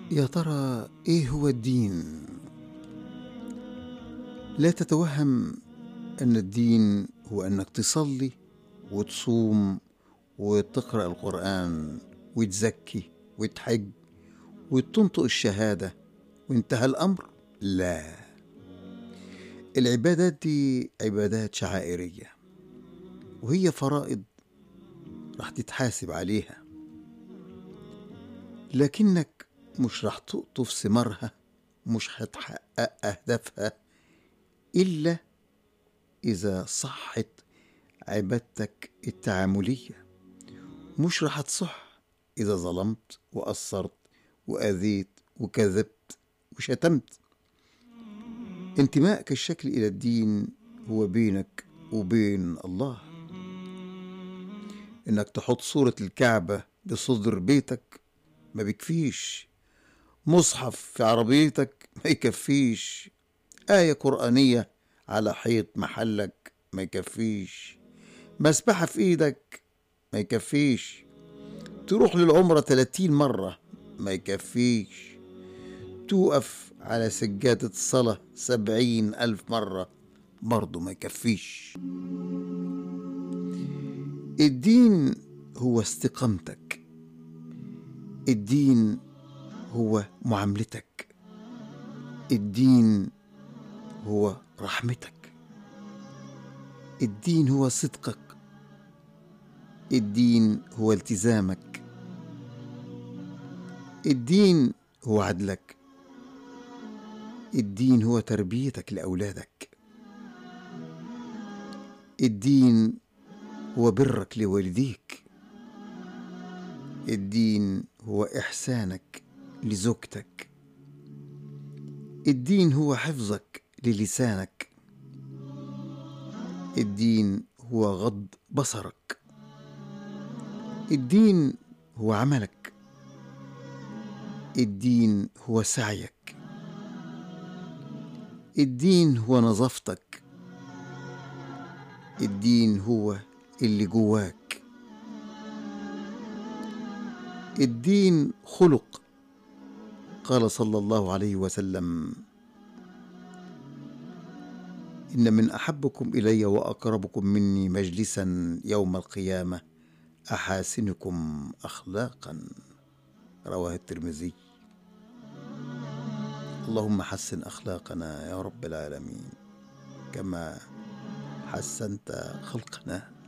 يا ترى ايه هو الدين لا تتوهم ان الدين هو انك تصلي وتصوم وتقرا القران وتزكي وتحج وتنطق الشهاده وانتهى الامر لا العبادات دي عبادات شعائريه وهي فرائض راح تتحاسب عليها لكنك مش راح تقطف ثمارها مش هتحقق أهدافها إلا إذا صحت عبادتك التعاملية مش راح تصح إذا ظلمت وقصرت وأذيت وكذبت وشتمت انتمائك الشكل إلى الدين هو بينك وبين الله إنك تحط صورة الكعبة بصدر بيتك ما بيكفيش مصحف في عربيتك ما يكفيش آية قرآنية على حيط محلك ما يكفيش مسبحة في إيدك ما يكفيش تروح للعمرة 30 مرة ما يكفيش توقف على سجادة الصلاة سبعين ألف مرة برضه ما يكفيش الدين هو استقامتك الدين هو معاملتك الدين هو رحمتك الدين هو صدقك الدين هو التزامك الدين هو عدلك الدين هو تربيتك لاولادك الدين هو برك لوالديك الدين هو احسانك لزوجتك الدين هو حفظك للسانك الدين هو غض بصرك الدين هو عملك الدين هو سعيك الدين هو نظافتك الدين هو اللي جواك الدين خلق قال صلى الله عليه وسلم ان من احبكم الي واقربكم مني مجلسا يوم القيامه احاسنكم اخلاقا رواه الترمذي اللهم حسن اخلاقنا يا رب العالمين كما حسنت خلقنا